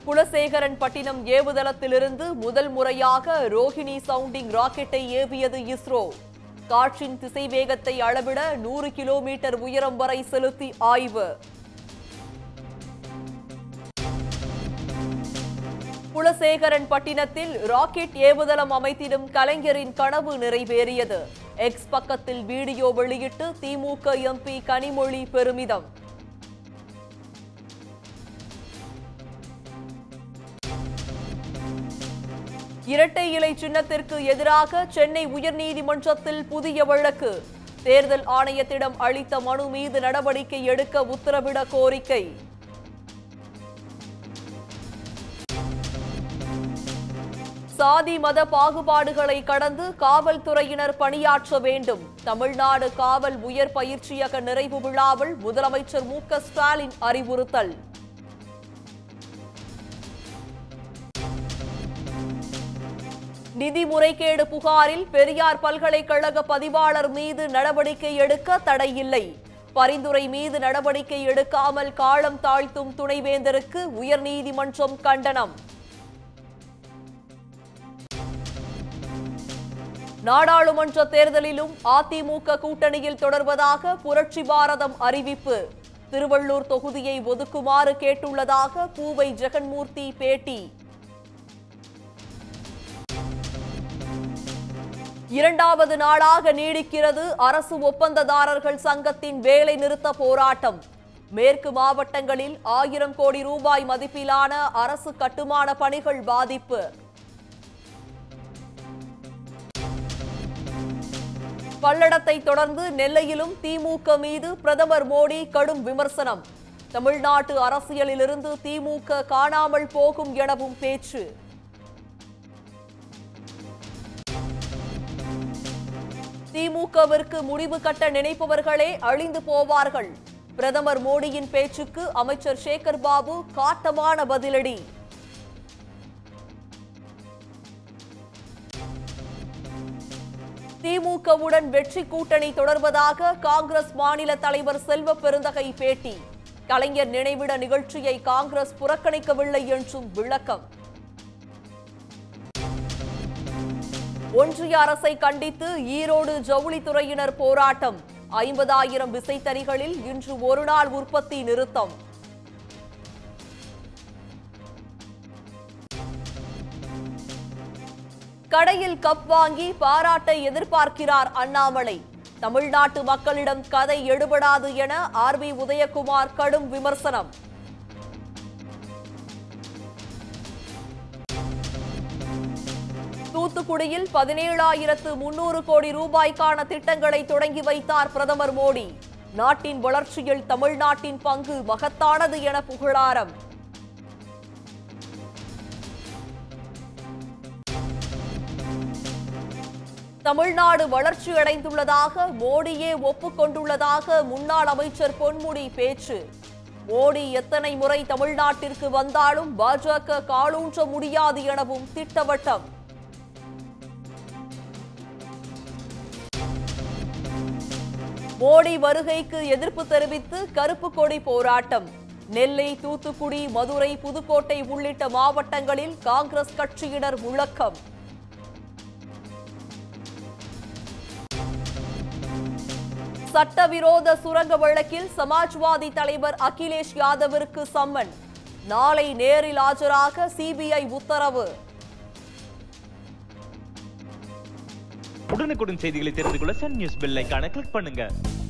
குலசேகரன் பட்டினம் ஏவுதளத்திலிருந்து முதல் முறையாக ரோஹிணி சவுண்டிங் ராக்கெட்டை ஏவியது இஸ்ரோ காற்றின் திசைவேகத்தை அளவிட நூறு கிலோமீட்டர் உயரம் வரை செலுத்தி ஆய்வு குலசேகரன் பட்டினத்தில் ராக்கெட் ஏவுதளம் அமைத்திடும் கலைஞரின் கனவு நிறைவேறியது எக்ஸ் பக்கத்தில் வீடியோ வெளியிட்டு திமுக எம்பி கனிமொழி பெருமிதம் இரட்டை இலை சின்னத்திற்கு எதிராக சென்னை உயர்நீதிமன்றத்தில் புதிய வழக்கு தேர்தல் ஆணையத்திடம் அளித்த மனு மீது நடவடிக்கை எடுக்க உத்தரவிட கோரிக்கை சாதி மத பாகுபாடுகளை கடந்து காவல்துறையினர் பணியாற்ற வேண்டும் தமிழ்நாடு காவல் உயர் பயிற்சியக நிறைவு விழாவில் முதலமைச்சர் மு க ஸ்டாலின் அறிவுறுத்தல் நிதி முறைகேடு புகாரில் பெரியார் பல்கலைக்கழக பதிவாளர் மீது நடவடிக்கை எடுக்க தடையில்லை பரிந்துரை மீது நடவடிக்கை எடுக்காமல் காலம் தாழ்த்தும் துணைவேந்தருக்கு உயர்நீதிமன்றம் கண்டனம் நாடாளுமன்ற தேர்தலிலும் அதிமுக கூட்டணியில் தொடர்வதாக புரட்சி பாரதம் அறிவிப்பு திருவள்ளூர் தொகுதியை ஒதுக்குமாறு கேட்டுள்ளதாக பூவை ஜெகன்மூர்த்தி பேட்டி இரண்டாவது நாளாக நீடிக்கிறது அரசு ஒப்பந்ததாரர்கள் சங்கத்தின் வேலை நிறுத்த போராட்டம் மேற்கு மாவட்டங்களில் ஆயிரம் கோடி ரூபாய் மதிப்பிலான அரசு கட்டுமான பணிகள் பாதிப்பு பல்லடத்தை தொடர்ந்து நெல்லையிலும் திமுக மீது பிரதமர் மோடி கடும் விமர்சனம் தமிழ்நாட்டு அரசியலிலிருந்து திமுக காணாமல் போகும் எனவும் பேச்சு திமுகவிற்கு முடிவு கட்ட நினைப்பவர்களே அழிந்து போவார்கள் பிரதமர் மோடியின் பேச்சுக்கு அமைச்சர் சேகர் பாபு காட்டமான பதிலடி திமுகவுடன் வெற்றி கூட்டணி தொடர்வதாக காங்கிரஸ் மாநில தலைவர் செல்வ பெருந்தகை பேட்டி கலைஞர் நினைவிட நிகழ்ச்சியை காங்கிரஸ் புறக்கணிக்கவில்லை என்றும் விளக்கம் ஒன்றிய அரசை கண்டித்து ஈரோடு ஜவுளித்துறையினர் போராட்டம் ஐம்பதாயிரம் விசைத்தறிகளில் இன்று ஒருநாள் உற்பத்தி நிறுத்தம் கடையில் கப் வாங்கி பாராட்டை எதிர்பார்க்கிறார் அண்ணாமலை தமிழ்நாட்டு மக்களிடம் கதை எடுபடாது என ஆர் பி உதயகுமார் கடும் விமர்சனம் தூத்துக்குடியில் பதினேழாயிரத்து முன்னூறு கோடி ரூபாய்க்கான திட்டங்களை தொடங்கி வைத்தார் பிரதமர் மோடி நாட்டின் வளர்ச்சியில் தமிழ்நாட்டின் பங்கு மகத்தானது என புகழாரம் தமிழ்நாடு வளர்ச்சியடைந்துள்ளதாக மோடியே ஒப்புக்கொண்டுள்ளதாக முன்னாள் அமைச்சர் பொன்முடி பேச்சு மோடி எத்தனை முறை தமிழ்நாட்டிற்கு வந்தாலும் பாஜக காலூன்ற முடியாது எனவும் திட்டவட்டம் மோடி வருகைக்கு எதிர்ப்பு தெரிவித்து கருப்பு கொடி போராட்டம் நெல்லை தூத்துக்குடி மதுரை புதுக்கோட்டை உள்ளிட்ட மாவட்டங்களில் காங்கிரஸ் கட்சியினர் முழக்கம் சட்டவிரோத சுரங்க வழக்கில் சமாஜ்வாதி தலைவர் அகிலேஷ் யாதவிற்கு சம்மன் நாளை நேரில் ஆஜராக சிபிஐ உத்தரவு உடனுக்குடன் செய்திகளை தெரிந்து கொள்ள சன் நியூஸ் பெல் ஐகானை கிளிக் பண்ணுங்க